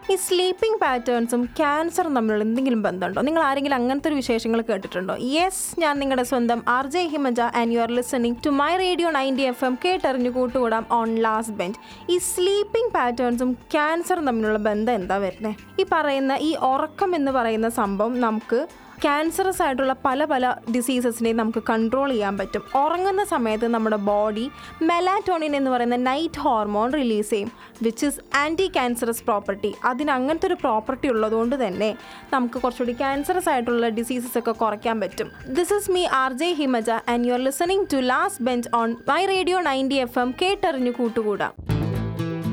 ഈ സ്ലീപ്പിംഗ് പാറ്റേൺസും ക്യാൻസറും തമ്മിലുള്ള എന്തെങ്കിലും ബന്ധമുണ്ടോ നിങ്ങൾ ആരെങ്കിലും അങ്ങനത്തെ ഒരു വിശേഷങ്ങൾ കേട്ടിട്ടുണ്ടോ യെസ് ഞാൻ നിങ്ങളുടെ സ്വന്തം R J Himaja and you are listening to my radio ninety F M കേട്ടറിഞ്ഞു കൂട്ടുകൂടാം ഓൺ ലാസ്റ്റ് ബെഞ്ച് ഈ സ്ലീപ്പിംഗ് പാറ്റേൺസും ക്യാൻസറും തമ്മിലുള്ള ബന്ധം എന്താ വരുന്നത് ഈ പറയുന്ന ഈ ഉറക്കം എന്ന് പറയുന്ന സംഭവം നമുക്ക് ക്യാൻസറസ് ആയിട്ടുള്ള പല പല ഡിസീസസിനെയും നമുക്ക് കൺട്രോൾ ചെയ്യാൻ പറ്റും ഉറങ്ങുന്ന സമയത്ത് നമ്മുടെ ബോഡി മെലാറ്റോണിൻ എന്ന് പറയുന്ന നൈറ്റ് ഹോർമോൺ റിലീസ് ചെയ്യും which is anti cancerous property അതിന് അങ്ങനത്തെ ഒരു പ്രോപ്പർട്ടി ഉള്ളതുകൊണ്ട് തന്നെ നമുക്ക് കുറച്ചുകൂടി ക്യാൻസറസ് ആയിട്ടുള്ള ഡിസീസസ് ഒക്കെ കുറയ്ക്കാൻ പറ്റും this is me R J Himaja and you are listening to last bench on my radio ninety F M കേട്ടറിഞ്ഞു കൂട്ടുകൂടാം